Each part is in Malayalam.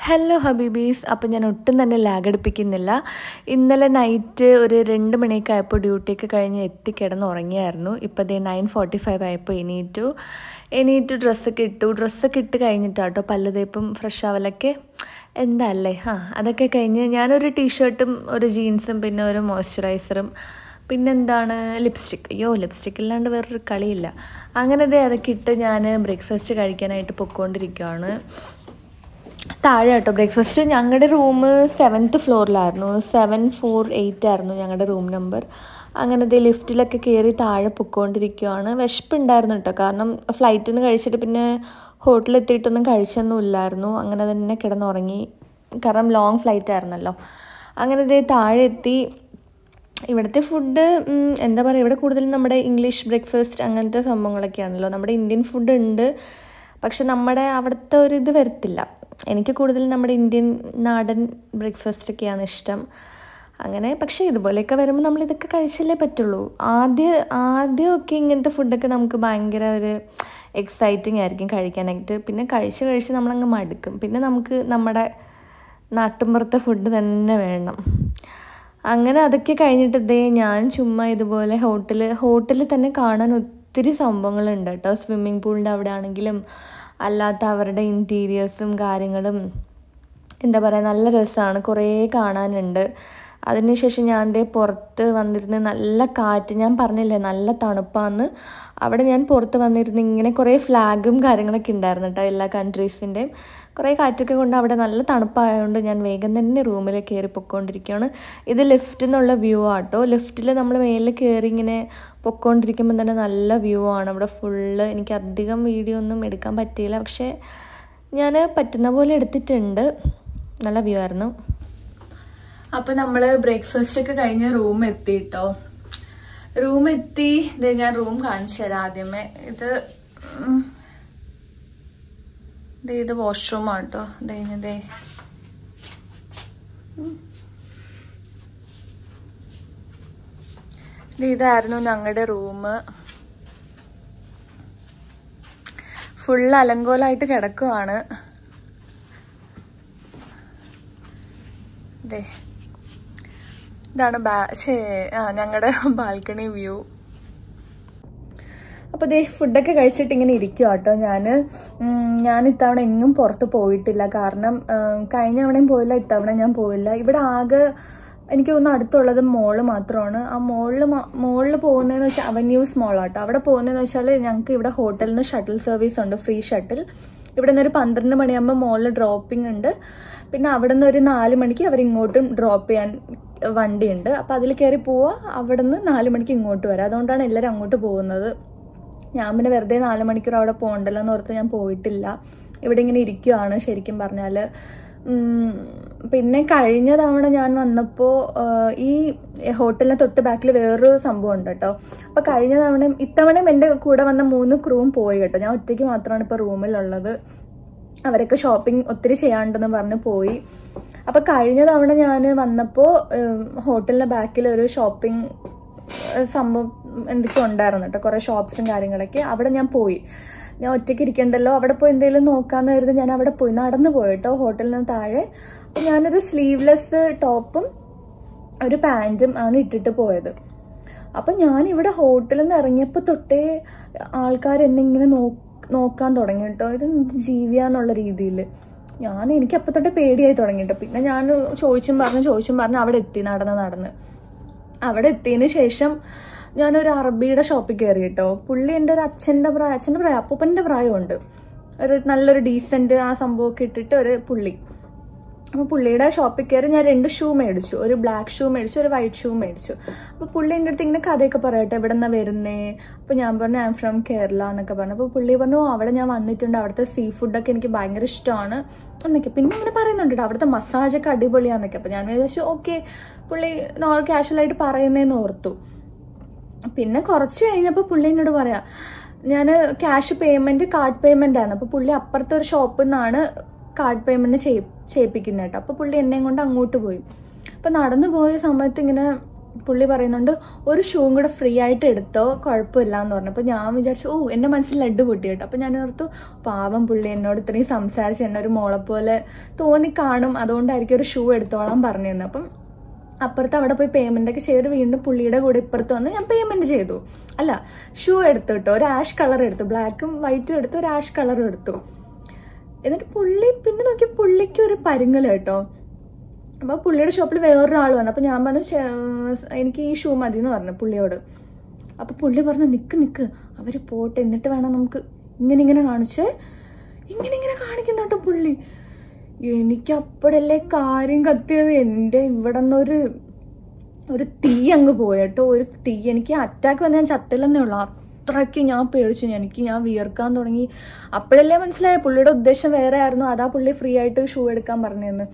ഹലോ ഹബീബീസ് അപ്പോൾ ഞാൻ ഒട്ടും തന്നെ ലാഗ് അടുപ്പിക്കുന്നില്ല ഇന്നലെ നൈറ്റ് ഒരു രണ്ട് മണിയൊക്കെ ആയപ്പോൾ ഡ്യൂട്ടിയൊക്കെ കഴിഞ്ഞ് എത്തിക്കിടന്ന് ഉറങ്ങിയായിരുന്നു ഇപ്പോൾ ദേ നയൻ ഫോർട്ടി ഫൈവ് ആയപ്പോൾ എണീറ്റു എണീറ്റു ഡ്രസ്സൊക്കെ ഇട്ടു ഡ്രസ്സൊക്കെ ഇട്ട് കഴിഞ്ഞിട്ടാട്ടോ പല്ല് തേപ്പും ഫ്രഷ് ആവലൊക്കെ എന്താ അല്ലേ ആ അതൊക്കെ കഴിഞ്ഞ് ഞാനൊരു ടീഷർട്ടും ഒരു ജീൻസും പിന്നെ ഒരു മോയ്സ്ചറൈസറും പിന്നെന്താണ് ലിപ്സ്റ്റിക് അയ്യോ ലിപ്സ്റ്റിക് ഇല്ലാണ്ട് വേറൊരു കളിയില്ല അങ്ങനെ ദേ അതൊക്കെ ഇട്ട് ഞാൻ ബ്രേക്ക്ഫാസ്റ്റ് കഴിക്കാനായിട്ട് പൊയ്ക്കൊണ്ടിരിക്കുകയാണ് താഴെ കേട്ടോ ബ്രേക്ക്ഫാസ്റ്റ് ഞങ്ങളുടെ റൂം സെവൻത്ത് ഫ്ലോറിലായിരുന്നു സെവൻ ഫോർ എയ്റ്റ് ആയിരുന്നു ഞങ്ങളുടെ റൂം നമ്പർ അങ്ങനെ ദേ ലിഫ്റ്റിലൊക്കെ കയറി താഴെ പൊയ്ക്കൊണ്ടിരിക്കുകയാണ് വിശപ്പുണ്ടായിരുന്നു കേട്ടോ കാരണം ഫ്ലൈറ്റിൽ നിന്ന് കഴിച്ചിട്ട് പിന്നെ ഹോട്ടലിൽ എത്തിയിട്ടൊന്നും കഴിച്ചൊന്നും ഇല്ലായിരുന്നു അങ്ങനെ തന്നെ കിടന്നുറങ്ങി കാരണം ലോങ് ഫ്ലൈറ്റ് ആയിരുന്നല്ലോ അങ്ങനെ ദേ താഴെ എത്തി ഇവിടുത്തെ ഫുഡ് എന്താ പറയുക ഇവിടെ കൂടുതലും നമ്മുടെ ഇംഗ്ലീഷ് ബ്രേക്ക്ഫാസ്റ്റ് അങ്ങനത്തെ സംഭവങ്ങളൊക്കെയാണല്ലോ നമ്മുടെ ഇന്ത്യൻ ഫുഡ് ഉണ്ട് പക്ഷെ നമ്മുടെ അവിടുത്തെ ഒരു ഇത് വരത്തില്ല എനിക്ക് കൂടുതൽ നമ്മുടെ ഇന്ത്യൻ നാടൻ ബ്രേക്ക്ഫാസ്റ്റ് ഒക്കെയാണ് ഇഷ്ടം അങ്ങനെ പക്ഷേ ഇതുപോലെയൊക്കെ വരുമ്പോൾ നമ്മൾ ഇതൊക്കെ കഴിച്ചല്ലേ പറ്റുള്ളൂ ആദ്യ ആദ്യമൊക്കെ ഇങ്ങനത്തെ ഫുഡൊക്കെ നമുക്ക് ഭയങ്കര ഒരു എക്സൈറ്റിംഗ് ആയിരിക്കും കഴിക്കാനായിട്ട് പിന്നെ കഴിച്ച് കഴിച്ച് നമ്മളങ്ങ് മടുക്കും പിന്നെ നമുക്ക് നമ്മുടെ നാട്ടുമ്പുറത്തെ ഫുഡ് തന്നെ വേണം അങ്ങനെ അതൊക്കെ കഴിഞ്ഞിട്ട് ദേ ഞാൻ ചുമ്മാ ഇതുപോലെ ഹോട്ടൽ ഹോട്ടലിൽ തന്നെ കാണാൻ ഒത്തിരി സംഭവങ്ങളുണ്ട് കേട്ടോ സ്വിമ്മിങ് പൂളിൻ്റെ അവിടെ ആണെങ്കിലും അല്ലാത്ത അവരുടെ ഇൻറ്റീരിയേഴ്സും കാര്യങ്ങളും എന്താ പറയുക നല്ല രസമാണ് കുറേ കാണാനുണ്ട് അതിനുശേഷം ഞാൻ ദേ പുറത്ത് വന്നിരുന്ന് നല്ല കാറ്റ് ഞാൻ പറഞ്ഞില്ലേ നല്ല തണുപ്പാന്ന് അവിടെ ഞാൻ പുറത്ത് വന്നിരുന്ന് ഇങ്ങനെ കുറേ ഫ്ലാഗും കാര്യങ്ങളൊക്കെ ഉണ്ടായിരുന്നു കേട്ടോ എല്ലാ കൺട്രീസിൻ്റെയും കുറേ കാറ്റൊക്കെ കൊണ്ട് അവിടെ നല്ല തണുപ്പായതുകൊണ്ട് ഞാൻ വേഗം തന്നെ റൂമിൽ കയറി പൊയ്ക്കൊണ്ടിരിക്കുകയാണ് ഇത് ലിഫ്റ്റിൽ നിന്നുള്ള വ്യൂ ആട്ടോ ലിഫ്റ്റിൽ നമ്മൾ മേലിൽ കയറി ഇങ്ങനെ പൊയ്ക്കൊണ്ടിരിക്കുമ്പോൾ തന്നെ നല്ല വ്യൂ ആണ് അവിടെ ഫുള്ള് എനിക്ക് അധികം വീഡിയോ ഒന്നും എടുക്കാൻ പറ്റിയില്ല പക്ഷേ ഞാൻ പറ്റുന്ന പോലെ എടുത്തിട്ടുണ്ട് നല്ല വ്യൂ ആയിരുന്നു അപ്പോൾ നമ്മൾ ബ്രേക്ക്ഫാസ്റ്റ് ഒക്കെ കഴിഞ്ഞ് റൂം എത്തി കേട്ടോ റൂം എത്തി ഇത് ഞാൻ റൂം കാണിച്ചു തരാം ആദ്യമേ ഇത് ഉം, ദേ ഇത് വാഷ്റൂം ആട്ടോ ദേ ദേ ഉം. ദേ ഇതായിരുന്നു ഞങ്ങളുടെ റൂം ഫുൾ അലങ്കോലായിട്ട് കിടക്കുവാണ് ദേ ഇതാണ് ബാ ഛേ ആ ഞങ്ങളുടെ ബാൽക്കണി വ്യൂ അപ്പോൾ ദേ ഫുഡൊക്കെ കഴിച്ചിട്ട് ഇങ്ങനെ ഇരിക്കുക കേട്ടോ ഞാൻ ഞാൻ ഇത്തവണ എങ്ങും പുറത്ത് പോയിട്ടില്ല കാരണം ഉം, കഴിഞ്ഞ തവണയും പോയില്ല ഇത്തവണ ഞാൻ പോയില്ല ഇവിടെ ആകെ എനിക്ക് തോന്നുന്നു അടുത്തുള്ളത് മോള് മാത്രമാണ് ആ മോളിൽ മോളിൽ പോകുന്നതെന്ന് വെച്ചാൽ അവന്യൂസ് മോളാട്ടോ അവിടെ പോകുന്നതെന്ന് വെച്ചാൽ ഞങ്ങൾക്ക് ഇവിടെ ഹോട്ടലിൽ നിന്ന് ഷട്ടിൽ സർവീസ് ഉണ്ട് ഫ്രീ ഷട്ടിൽ ഇവിടെ നിന്ന് ഒരു പന്ത്രണ്ട് മണിയാകുമ്പോൾ മോളിൽ ഡ്രോപ്പിംഗ് ഉണ്ട് പിന്നെ അവിടെ നിന്ന് ഒരു നാല് മണിക്ക് അവർ ഇങ്ങോട്ടും ഡ്രോപ്പ് ചെയ്യാൻ വണ്ടിയുണ്ട് അപ്പം അതിൽ കയറി പോവുക അവിടെ നിന്ന് നാല് മണിക്ക് ഇങ്ങോട്ട് വരാം അതുകൊണ്ടാണ് എല്ലാവരും അങ്ങോട്ട് പോകുന്നത് ഞാൻ പിന്നെ വെറുതെ നാല് മണിക്കൂർ അവിടെ പോകണ്ടല്ലോ എന്ന് ഓർത്ത് ഞാൻ പോയിട്ടില്ല ഇവിടെ ഇങ്ങനെ ഇരിക്കുവാണ് ശരിക്കും പറഞ്ഞാൽ പിന്നെ കഴിഞ്ഞ തവണ ഞാൻ വന്നപ്പോൾ ഈ ഹോട്ടലിന് തൊട്ട് ബാക്കിൽ വേറൊരു സംഭവം ഉണ്ട് കേട്ടോ അപ്പോൾ കഴിഞ്ഞ തവണയും ഇത്തവണയും എൻ്റെ കൂടെ വന്ന മൂന്ന് ക്രൂവും പോയി കേട്ടോ ഞാൻ ഒറ്റയ്ക്ക് മാത്രമാണ് ഇപ്പോൾ റൂമിലുള്ളത് അവരൊക്കെ ഷോപ്പിംഗ് ഒത്തിരി ചെയ്യാണ്ടെന്ന് പറഞ്ഞ് പോയി അപ്പൊ കഴിഞ്ഞ തവണ ഞാൻ വന്നപ്പോൾ ഹോട്ടലിന്റെ ബാക്കിൽ ഒരു ഷോപ്പിംഗ് സംഭവം എന്തൊക്കെ ഉണ്ടായിരുന്നു കേട്ടോ കുറെ ഷോപ്സും കാര്യങ്ങളൊക്കെ അവിടെ ഞാൻ പോയി ഞാൻ ഒറ്റയ്ക്ക് ഇരിക്കണ്ടല്ലോ അവിടെ പോയി എന്തെങ്കിലും നോക്കാന്ന് കരുതി ഞാൻ അവിടെ പോയി നടന്നു പോയി കേട്ടോ ഹോട്ടലിൽ നിന്ന് താഴെ അപ്പൊ ഞാനൊരു സ്ലീവ്ലെസ് ടോപ്പും ഒരു പാൻറ്റും ആണ് ഇട്ടിട്ട് പോയത് അപ്പൊ ഞാൻ ഇവിടെ ഹോട്ടലിൽ നിന്ന് ഇറങ്ങിയപ്പോ തൊട്ടേ ആൾക്കാർ എന്നെ ഇങ്ങനെ നോ നോക്കാൻ തുടങ്ങി കേട്ടോ ഇത് എന്ത് ജീവിയാന്നുള്ള രീതിയിൽ ഞാൻ എനിക്ക് അപ്പൊ തൊട്ടേ പേടിയായി തുടങ്ങി കേട്ടോ പിന്നെ ഞാൻ ചോദിച്ചും പറഞ്ഞു ചോദിച്ചും പറഞ്ഞു അവിടെ എത്തി നടന്ന് നടന്ന് അവിടെ എത്തിയതിന് ശേഷം ഞാനൊരു അറബിയുടെ ഷോപ്പിൽ കയറി കേട്ടോ പുള്ളി എൻ്റെ ഒരു അച്ഛൻ്റെ പ്രായം അച്ഛൻ്റെ പ്രായം അപ്പൂപ്പൻ്റെ പ്രായമുണ്ട് ഒരു നല്ലൊരു ഡീസൻറ്റ് ആ സംഭവമൊക്കെ ഇട്ടിട്ട് ഒരു പുള്ളി അപ്പൊ പുള്ളിയുടെ ഷോപ്പിൽ കയറി ഞാൻ രണ്ട് ഷൂ മേടിച്ചു ഒരു ബ്ലാക്ക് ഷൂ മേടിച്ചു ഒരു വൈറ്റ് ഷൂ മേടിച്ചു അപ്പൊ പുള്ളി എൻ്റെ അടുത്ത് ഇങ്ങനെ കഥയൊക്കെ പറയട്ടെ എവിടെ നിന്നാ വരുന്നേ അപ്പൊ ഞാൻ പറഞ്ഞു ഐ എം ഫ്രം കേരള എന്നൊക്കെ പറഞ്ഞു അപ്പൊ പുള്ളി പറഞ്ഞു "ഓ, അവിടെ ഞാൻ വന്നിട്ടുണ്ട് അവിടുത്തെ സീ ഫുഡൊക്കെ എനിക്ക് ഭയങ്കര ഇഷ്ടമാണ് എന്നൊക്കെ പിന്നെ ഇങ്ങനെ പറയുന്നുണ്ട് കേട്ടോ അവിടുത്തെ മസാജൊക്കെ അടിപൊളിയാന്നൊക്കെ അപ്പൊ ഞാൻ വിചാരിച്ചു ഓക്കെ പുള്ളി നോർ കാഷ്വൽ ആയിട്ട് പറയുന്നേന്ന് ഓർത്തു പിന്നെ കുറച്ച് കഴിഞ്ഞപ്പോൾ പുള്ളി എന്നോട് പറയാ ഞാൻ ക്യാഷ് പേയ്മെന്റ് കാർഡ് പേയ്മെന്റ് ആണ് അപ്പൊ പുള്ളി അപ്പുറത്തെ ഒരു ഷോപ്പിൽ നിന്നാണ് കാർഡ് പേയ്മെന്റ് ചെയ്യിപ്പിക്കുന്നത് കേട്ടോ അപ്പൊ പുള്ളി എന്നെയും കൊണ്ട് അങ്ങോട്ട് പോയി അപ്പൊ നടന്നു പോയ സമയത്ത് ഇങ്ങനെ പുള്ളി പറയുന്നുണ്ട് ഒരു ഷൂവും കൂടെ ഫ്രീ ആയിട്ട് എടുത്തോ കുഴപ്പമില്ല എന്ന് പറഞ്ഞു അപ്പോൾ ഞാൻ വിചാരിച്ചു ഓ എൻ്റെ മനസ്സിൽ ലഡ്ഡു പൊട്ടി കേട്ടോ അപ്പോൾ ഞാൻ ഓർത്തു പാവം പുള്ളി എന്നോട് ഇത്രയും സംസാരിച്ച് എന്നെ ഒരു മോളെ പോലെ തോന്നി കാണും അതുകൊണ്ടായിരിക്കും ഒരു ഷൂ എടുത്തോളാം പറഞ്ഞിരുന്നത് അപ്പം അപ്പുറത്ത് അവിടെ പോയി പേയ്മെന്റ് ഒക്കെ ചെയ്ത് വീണ്ടും പുള്ളിയുടെ കൂടെ ഇപ്പുറത്ത് വന്ന് ഞാൻ പേയ്മെന്റ് ചെയ്തു അല്ല ഷൂ എടുത്തു കേട്ടോ ഒരു ആഷ് കളർ എടുത്തു ബ്ലാക്കും വൈറ്റും എടുത്തു ഒരു ആഷ് കളറും എടുത്തു എന്നിട്ട് പുള്ളി പിന്നെ നോക്കി പുള്ളിക്ക് ഒരു പരുങ്ങൽ കേട്ടോ അപ്പൊ പുള്ളിയുടെ ഷോപ്പിൽ വേറൊരാൾ വന്നു അപ്പൊ ഞാൻ പറഞ്ഞു "ചേ, എനിക്ക് ഈ ഷൂ മതി എന്ന് പറഞ്ഞു പുള്ളിയോട് അപ്പൊ പുള്ളി പറഞ്ഞു നിക്ക് നിക്ക് അവര് പോട്ടെ എന്നിട്ട് വേണം നമുക്ക് ഇങ്ങനെ ഇങ്ങനെ കാണിച്ചേ ഇങ്ങനെ ഇങ്ങനെ കാണിക്കുന്ന കേട്ടോ പുള്ളി എനിക്ക് അപ്പോഴല്ലേ കാര്യം കത്തിയത് എൻ്റെ ഇവിടെ നിന്നൊരു ഒരു തീ അങ്ങ് പോയട്ടോ ഒരു തീ എനിക്ക് അറ്റാക്ക് വന്ന് ഞാൻ ചത്തില്ലെന്നേ ഉള്ളൂ അത്രയ്ക്ക് ഞാൻ പേടിച്ചു എനിക്ക് ഞാൻ വിയർക്കാൻ തുടങ്ങി അപ്പോഴല്ലേ മനസ്സിലായ പുള്ളിയുടെ ഉദ്ദേശം വേറെ ആയിരുന്നു അതാ പുള്ളി ഫ്രീ ആയിട്ട് ഷൂ എടുക്കാൻ പറഞ്ഞതെന്ന്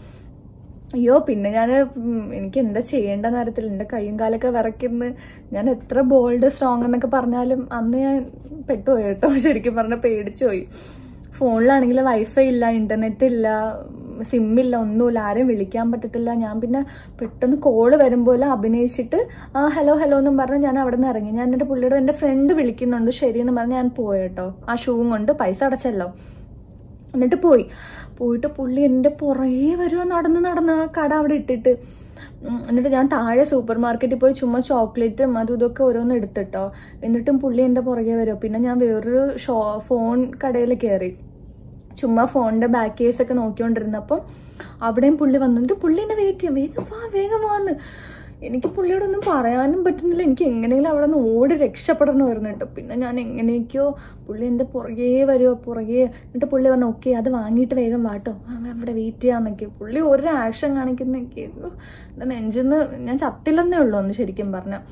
അയ്യോ പിന്നെ ഞാൻ എനിക്ക് എന്താ ചെയ്യേണ്ടെന്ന് അറിയത്തില്ല എൻ്റെ കൈയും കാലൊക്കെ വിറയ്ക്കുന്നു ഞാൻ എത്ര ബോൾഡ് സ്ട്രോങ് എന്നൊക്കെ പറഞ്ഞാലും അന്ന് ഞാൻ പെട്ടുപോയി കേട്ടോ ശരിക്കും പറഞ്ഞ പേടിച്ചു പോയി ഫോണിലാണെങ്കിൽ വൈഫൈ ഇല്ല ഇന്റർനെറ്റ് ഇല്ല സിമ്മില്ല ഒന്നുമില്ല ആരെയും വിളിക്കാൻ പറ്റത്തില്ല ഞാൻ പിന്നെ പെട്ടെന്ന് കോള് വരുമ്പോൾ അഭിനയിച്ചിട്ട് ആ ഹലോ ഹലോ എന്നും പറഞ്ഞ് ഞാൻ അവിടെ നിന്ന് ഇറങ്ങി ഞാൻ എൻ്റെ പുള്ളിയുടെ എൻ്റെ ഫ്രണ്ട് വിളിക്കുന്നുണ്ട് ശരിയെന്ന് പറഞ്ഞ് ഞാൻ പോയി കേട്ടോ ആ ഷൂവും കൊണ്ട് പൈസ അടച്ചല്ലോ എന്നിട്ട് പോയി പോയിട്ട് പുള്ളി എൻ്റെ പുറകെ വരുക നടന്ന് നടന്ന് ആ കട അവിടെ ഇട്ടിട്ട് ഉം, എന്നിട്ട് ഞാൻ താഴെ സൂപ്പർ മാർക്കറ്റിൽ പോയി ചുമ്മാ ചോക്ലേറ്റും അതും ഇതൊക്കെ ഓരോന്ന് എടുത്തിട്ടോ എന്നിട്ടും പുള്ളി എൻ്റെ പുറകെ വരുമോ പിന്നെ ഞാൻ വേറൊരു ഷോ ഫോൺ കടയിൽ കയറി ചുമ്മാ ഫോണിന്റെ ബാക്ക് കേസ് ഒക്കെ നോക്കിക്കൊണ്ടിരുന്നപ്പം അവിടെയും പുള്ളി വന്നിട്ട് പുള്ളി എന്നെ വെയിറ്റ് ചെയ്യാം വേഗം വാ വേഗം വാന്ന് എനിക്ക് പുള്ളിയോടൊന്നും പറയാനും പറ്റുന്നില്ല എനിക്ക് എങ്ങനെയെങ്കിലും അവിടെ നിന്ന് ഓടി രക്ഷപ്പെടണമായിരുന്നു കേട്ടോ പിന്നെ ഞാൻ എങ്ങനെയൊക്കെയോ പുള്ളി എൻ്റെ പുറകെ വരുമോ പുറകെ എന്നിട്ട് പുള്ളി പറഞ്ഞു ഓക്കെ അത് വാങ്ങിയിട്ട് വേഗം വാട്ടോ ആ, അവിടെ വെയിറ്റ് ചെയ്യാന്നൊക്കെ പുള്ളി ഒരു ആക്ഷൻ കാണിക്കുന്നൊക്കെ എൻ്റെ നെഞ്ചിന്ന് ഞാൻ ചത്തില്ലെന്നേ ഉള്ളൂ ഒന്ന് ശരിക്കും പറഞ്ഞാൽ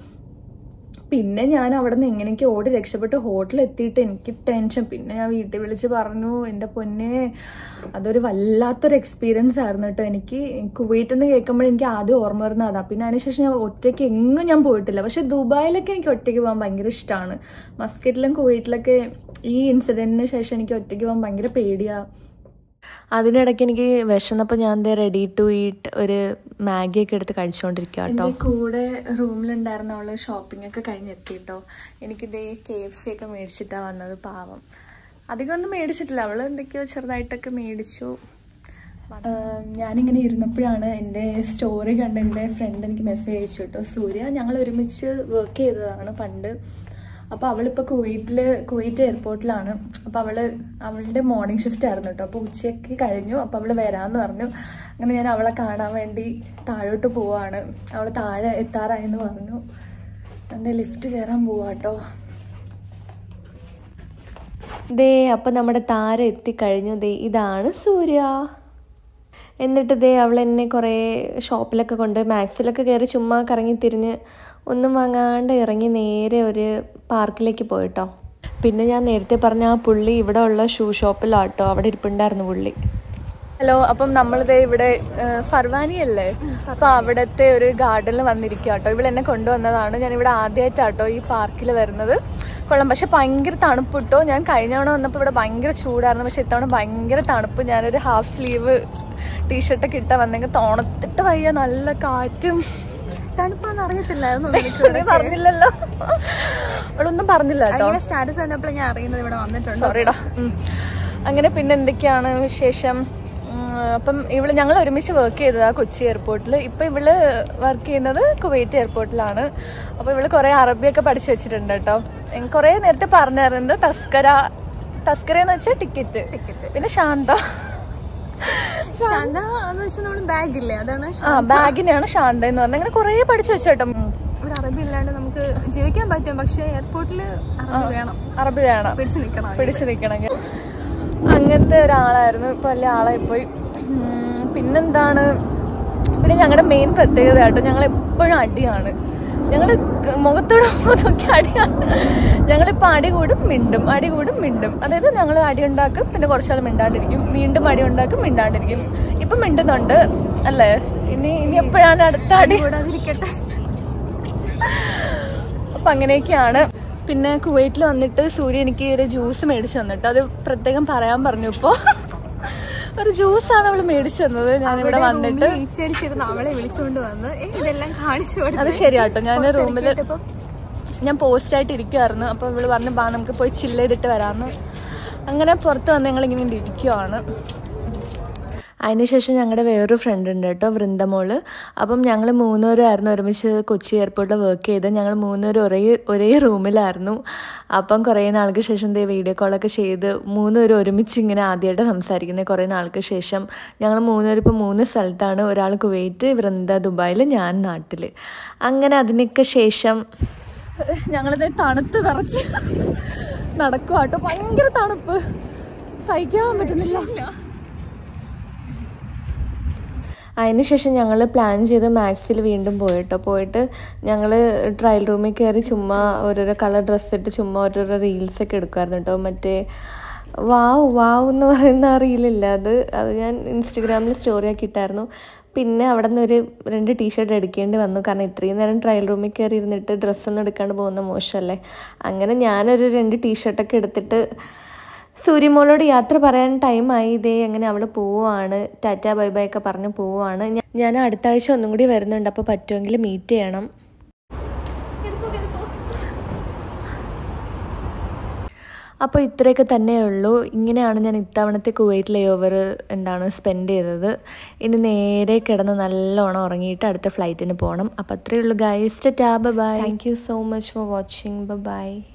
പിന്നെ ഞാൻ അവിടെ നിന്ന് എങ്ങനെയൊക്കെ ഓടി രക്ഷപ്പെട്ട് ഹോട്ടലിൽ എത്തിയിട്ട് എനിക്ക് ടെൻഷൻ പിന്നെ ഞാൻ വീട്ടിൽ വിളിച്ച് പറഞ്ഞു എൻ്റെ പൊന്നെ അതൊരു വല്ലാത്തൊരു എക്സ്പീരിയൻസ് ആയിരുന്നു കേട്ടോ എനിക്ക് കുവൈറ്റ് എന്ന് കേൾക്കുമ്പോൾ എനിക്ക് ആദ്യം ഓർമ്മ വരുന്നത് അതാ പിന്നെ അതിനുശേഷം ഞാൻ ഒറ്റയ്ക്ക് എങ്ങും ഞാൻ പോയിട്ടില്ല പക്ഷെ ദുബായിലൊക്കെ എനിക്ക് ഒറ്റയ്ക്ക് പോകാൻ ഭയങ്കര ഇഷ്ടമാണ് മസ്കറ്റിലും കുവൈറ്റിലൊക്കെ ഈ ഇൻസിഡന്റിന് ശേഷം എനിക്ക് ഒറ്റയ്ക്ക് പോകാൻ ഭയങ്കര പേടിയാണ് അതിനിടയ്ക്ക് എനിക്ക് വിശന്നപ്പോൾ ഞാൻ ദേ റെഡി ടു ഈറ്റ് ഒരു മാഗിയൊക്കെ എടുത്ത് കഴിച്ചുകൊണ്ടിരിക്കുക കേട്ടോ എൻ്റെ കൂടെ റൂമിലുണ്ടായിരുന്ന അവള് ഷോപ്പിംഗ് ഒക്കെ കഴിഞ്ഞ് എത്തിട്ടോ എനിക്കിതേ കെ എഫ് സി ഒക്കെ മേടിച്ചിട്ടാണ് വന്നത് പാവം അധികം ഒന്നും മേടിച്ചിട്ടില്ല അവള് എന്തൊക്കെയോ ചെറുതായിട്ടൊക്കെ മേടിച്ചു ആം, ഞാനിങ്ങനെ ഇരുന്നപ്പോഴാണ് എൻ്റെ സ്റ്റോറി കണ്ട് എൻ്റെ ഫ്രണ്ട് എനിക്ക് മെസ്സേജ് അയച്ചു കേട്ടോ സൂര്യ ഞങ്ങൾ ഒരുമിച്ച് വർക്ക് ചെയ്തതാണ് പണ്ട് അപ്പോൾ അവളിപ്പോൾ കുവൈറ്റിൽ കുവൈറ്റ് എയർപോർട്ടിലാണ് അപ്പോൾ അവള് അവളുടെ മോർണിംഗ് ഷിഫ്റ്റ് ആയിരുന്നു കേട്ടോ അപ്പോൾ ഉച്ചയ്ക്ക് കഴിഞ്ഞു അപ്പോൾ അവള് വരാമെന്ന് പറഞ്ഞു അങ്ങനെ ഞാൻ അവളെ കാണാൻ വേണ്ടി താഴോട്ട് പോവാണ് അവൾ താഴെ എത്താറായെന്ന് പറഞ്ഞു എൻ്റെ ലിഫ്റ്റ് കയറാൻ പോവാട്ടോ ദേ അപ്പം നമ്മുടെ താരം എത്തിക്കഴിഞ്ഞു ദേ ഇതാണ് സൂര്യ എന്നിട്ട് ദേ അവൾ എന്നെ കുറേ ഷോപ്പിലൊക്കെ കൊണ്ട് മാക്സിലൊക്കെ കയറി ചുമ്മാ കറങ്ങി തിരിഞ്ഞ് ഒന്നും വാങ്ങാണ്ട് ഇറങ്ങി നേരെ ഒരു പാർക്കിലേക്ക് പോയിട്ടോ പിന്നെ ഞാൻ നേരത്തെ പറഞ്ഞ ആ പുള്ളി ഇവിടെ ഉള്ള ഷൂ ഷോപ്പിലാട്ടോ അവിടെ ഇരിപ്പുണ്ടായിരുന്നു പുള്ളി ഹലോ അപ്പം നമ്മളിത് ഇവിടെ ഏഹ്, ഫർവാനി അല്ലേ അപ്പൊ അവിടത്തെ ഒരു ഗാർഡനിൽ വന്നിരിക്കുക കേട്ടോ ഇവിടെ എന്നെ കൊണ്ടുവന്നതാണ് ഞാൻ ഇവിടെ ആദ്യമായിട്ടാട്ടോ ഈ പാർക്കിൽ വരുന്നത് കൊള്ളാം പക്ഷെ ഭയങ്കര തണുപ്പ് കിട്ടോ ഞാൻ കഴിഞ്ഞ തവണ വന്നപ്പോൾ ഇവിടെ ഭയങ്കര ചൂടായിരുന്നു പക്ഷെ ഇത്തവണ ഭയങ്കര തണുപ്പ് ഞാനൊരു ഹാഫ് സ്ലീവ് ടീഷർട്ടൊക്കെ ഇട്ടാ വന്നെങ്കിൽ തോണത്തിട്ട് വയ്യ നല്ല കാറ്റും തണുപ്പാന്ന് അറിയത്തില്ലായിരുന്നു നീ പറഞ്ഞില്ലല്ലോ അവളൊന്നും പറഞ്ഞില്ല കേട്ടോ സ്റ്റാറ്റസ് കണ്ടപ്പോൾ ഞാൻ അറിയുന്നത് ഇവിടെ വന്നിട്ടുണ്ട് സോറിടാ അങ്ങനെ പിന്നെ എന്തൊക്കെയാണ് വിശേഷം ഉം, അപ്പം ഇവള് ഞങ്ങൾ ഒരുമിച്ച് വർക്ക് ചെയ്തതാ കൊച്ചി എയർപോർട്ടിൽ ഇപ്പൊ ഇവള് വർക്ക് ചെയ്യുന്നത് കുവൈറ്റ് എയർപോർട്ടിലാണ് അപ്പൊ ഇവള് കുറെ അറബിയൊക്കെ പഠിച്ചു വെച്ചിട്ടുണ്ട് കേട്ടോ കുറെ നേരത്തെ പറഞ്ഞായിരുന്നു തസ്കര തസ്കര എന്ന് വെച്ചാൽ ടിക്കറ്റ് ടിക്കറ്റ് പിന്നെ ശാന്ത ശാന്ത എന്ന് വെച്ചാൽ നമ്മൾ ബാഗ് ഇല്ലേ അതാണ് ആ ബാഗിനെയാണ് ശാന്ത എന്ന് പറഞ്ഞത് അങ്ങനെ കുറെ പഠിച്ചു വെച്ചോട്ടോ ഉം. ഇവിടെ അറബി ഇല്ലാണ്ട് നമുക്ക് ജീവിക്കാൻ പറ്റും പക്ഷെ എയർപോർട്ടിൽ അറബി വേണം അറബി വേണം പിടിച്ചു നിൽക്കണം പിടിച്ചു നിൽക്കണമെങ്കിൽ അങ്ങനത്തെ ഒരാളായിരുന്നു ഇപ്പൊ വലിയ ആളായി പോയി ഉം, പിന്നെന്താണ് പിന്നെ ഞങ്ങളുടെ മെയിൻ പ്രത്യേകത കേട്ടോ ഞങ്ങൾ എപ്പോഴും അടിയാണ് ഞങ്ങളുടെ മുഖത്തോട് മുഖത്തൊക്കെ അടിയാണ് ഞങ്ങളിപ്പോൾ അടി കൂടും മിണ്ടും അടി കൂടും മിണ്ടും അതായത് ഞങ്ങൾ അടി ഉണ്ടാക്കും പിന്നെ കുറച്ചാൾ മിണ്ടാണ്ടിരിക്കും വീണ്ടും അടി ഉണ്ടാക്കും മിണ്ടാണ്ടിരിക്കും ഇപ്പം മിണ്ടുന്നുണ്ട് അല്ലേ ഇനി ഇനി എപ്പോഴാണ് അടുത്ത അടി കൂടാതിരിക്കട്ടെ അപ്പൊ അങ്ങനെയൊക്കെയാണ് പിന്നെ കുവൈറ്റിൽ വന്നിട്ട് സൂര്യ എനിക്ക് ഒരു ജ്യൂസ് മേടിച്ചു തന്നിട്ട് അത് പ്രത്യേകം പറയാൻ പറഞ്ഞു ഇപ്പോ ഒരു ജ്യൂസാണ് അവള് മേടിച്ചു തന്നത് ഞാനിവിടെ വന്നിട്ട് ഈച്ചടിച്ചിരുന്ന് അവളെ വിളിച്ചുകൊണ്ട് വന്ന് "ഏ, ഇതെല്ലാം കാണിച്ചു കൊടുത്തു അത് ശരിയാട്ടോ ഞാൻ റൂമില് ഞാൻ പോസ്റ്റ് ആയിട്ട് ഇരിക്കുമായിരുന്നു അപ്പൊ ഇവള് പറഞ്ഞു ബാ നമുക്ക് പോയി ചില്ല് ചെയ്തിട്ട് വരാമെന്ന് അങ്ങനെ പുറത്ത് വന്ന് ഞങ്ങൾ ഇങ്ങനെ ഇരിക്കുവാണ് അതിനുശേഷം ഞങ്ങളുടെ വേറൊരു ഫ്രണ്ട് ഉണ്ട് കേട്ടോ വൃന്ദമോള് അപ്പം ഞങ്ങൾ മൂന്നുപേരായിരുന്നു ഒരുമിച്ച് കൊച്ചി എയർപോർട്ടിൽ വർക്ക് ചെയ്ത് ഞങ്ങൾ മൂന്നുപേരും ഒരേ ഒരേ റൂമിലായിരുന്നു അപ്പം കുറേ നാൾക്ക് ശേഷം ദേ വീഡിയോ കോളൊക്കെ ചെയ്ത് മൂന്നുപേരും ഒരുമിച്ച് ഇങ്ങനെ ആദ്യമായിട്ട് സംസാരിക്കുന്നത് കുറേ നാൾക്ക് ശേഷം ഞങ്ങൾ മൂന്നുപേരും ഇപ്പോൾ മൂന്ന് സ്ഥലത്താണ് ഒരാൾ കുവൈറ്റ് വൃന്ദ ദുബായിൽ ഞാൻ നാട്ടിൽ അങ്ങനെ അതിനൊക്കെ ശേഷം ഞങ്ങളിത് തണുത്ത് വിറച്ച് നടക്കുക കേട്ടോ ഭയങ്കര തണുപ്പ് സഹിക്കാൻ പറ്റുന്നില്ല അതിനുശേഷം ഞങ്ങൾ പ്ലാൻ ചെയ്ത് മാക്സിൽ വീണ്ടും പോയിട്ടോ പോയിട്ട് ഞങ്ങൾ ട്രയൽ റൂമിൽ കയറി ചുമ്മാ ഓരോരോ കളർ ഡ്രസ്സ് ഇട്ട് ചുമ്മാ ഓരോരോ റീൽസൊക്കെ എടുക്കുമായിരുന്നു കേട്ടോ മറ്റേ വാവ് വാവ് എന്ന് പറയുന്ന ആ റീലില്ല അത് അത് ഞാൻ ഇൻസ്റ്റഗ്രാമിൽ സ്റ്റോറി ആക്കി ഇട്ടായിരുന്നു പിന്നെ അവിടെ നിന്ന് ഒരു രണ്ട് ടീഷർട്ട് എടുക്കേണ്ടി വന്നു കാരണം ഇത്രയും നേരം ട്രയൽ റൂമിൽ കയറി ഇരുന്നിട്ട് ഡ്രസ്സൊന്നും എടുക്കാണ്ട് പോകുന്ന മോശമല്ലേ അങ്ങനെ ഞാനൊരു രണ്ട് ടീഷർട്ടൊക്കെ എടുത്തിട്ട് സൂര്യമോളോട് യാത്ര പറയാൻ ടൈമായി ഇതേ അങ്ങനെ അവൾ പോവുകയാണ് ടാറ്റ ബൈ ബൈ ഒക്കെ പറഞ്ഞ് പോവുകയാണ് ഞാ- ഞാൻ അടുത്ത ആഴ്ച ഒന്നും കൂടി വരുന്നുണ്ട് അപ്പോൾ പറ്റുമെങ്കിൽ മീറ്റ് ചെയ്യണം അപ്പോൾ ഇത്രയൊക്കെ തന്നെയേ ഉള്ളൂ ഇങ്ങനെയാണ് ഞാൻ ഇത്തവണത്തെ കുവൈറ്റ് ലേ ഓവർ എന്താണ് സ്പെൻഡ് ചെയ്തത് ഇനി നേരെ കിടന്ന് നല്ലോണം ഉറങ്ങിയിട്ട് അടുത്ത ഫ്ലൈറ്റിന് പോകണം അപ്പോൾ അത്രയേ ഉള്ളൂ ഗൈസ് ടാ bye thank you so much for watching by